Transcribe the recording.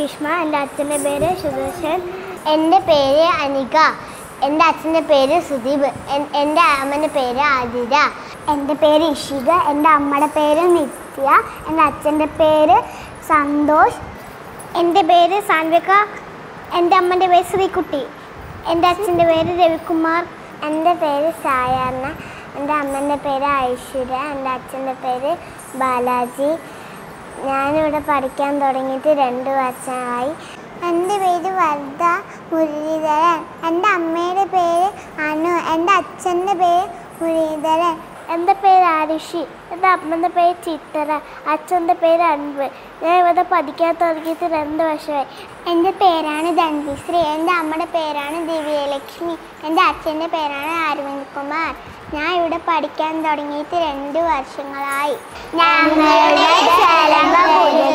ഗ്രീഷ്മ എൻ്റെ അച്ഛൻ്റെ പേര് സുദർശൻ എൻ്റെ പേര് അനിക എൻ്റെ അച്ഛൻ്റെ പേര് സുദീപ് എൻ- എൻ്റെ അമ്മൻ്റെ പേര് ആതിര എൻ്റെ പേര് ഇഷിക എൻ്റെ അമ്മയുടെ പേര് നിത്യ എൻ്റെ അച്ഛൻ്റെ പേര് സന്തോഷ് എൻ്റെ പേര് സാൻവിക എൻ്റെ അമ്മൻ്റെ പേര് ശ്രീകുട്ടി എൻ്റെ അച്ഛൻ്റെ പേര് രവികുമാർ എൻ്റെ പേര് സായാർണ എൻ്റെ അമ്മൻ്റെ പേര് ഐശ്വര്യ എൻ്റെ അച്ഛൻ്റെ പേര് ബാലാജി ഞാനിവിടെ പഠിക്കാൻ തുടങ്ങിയിട്ട് രണ്ട് വർഷമായി എൻ്റെ പേര് വർദ്ധ മുരളീധരൻ എൻ്റെ അമ്മയുടെ പേര് അനു എൻ്റെ അച്ഛൻ്റെ പേര് മുരളീധരൻ എൻ്റെ പേര് ആരുഷി എൻ്റെ അമ്മൻ്റെ പേര് ചിത്തര അച്ഛൻ്റെ പേര് അൻപ് ഞാൻ ഇവിടെ പഠിക്കാൻ തുടങ്ങിയിട്ട് രണ്ട് വർഷമായി എൻ്റെ പേരാണ് ധൻവിശ്രീ എൻ്റെ അമ്മയുടെ പേരാണ് ദിവ്യലക്ഷ്മി എൻ്റെ അച്ഛൻ്റെ പേരാണ് അരവിന്ദ് കുമാർ ഞാൻ ഇവിടെ പഠിക്കാൻ തുടങ്ങിയിട്ട് രണ്ട് വർഷങ്ങളായി ഞങ്ങളുടെ ശലഭ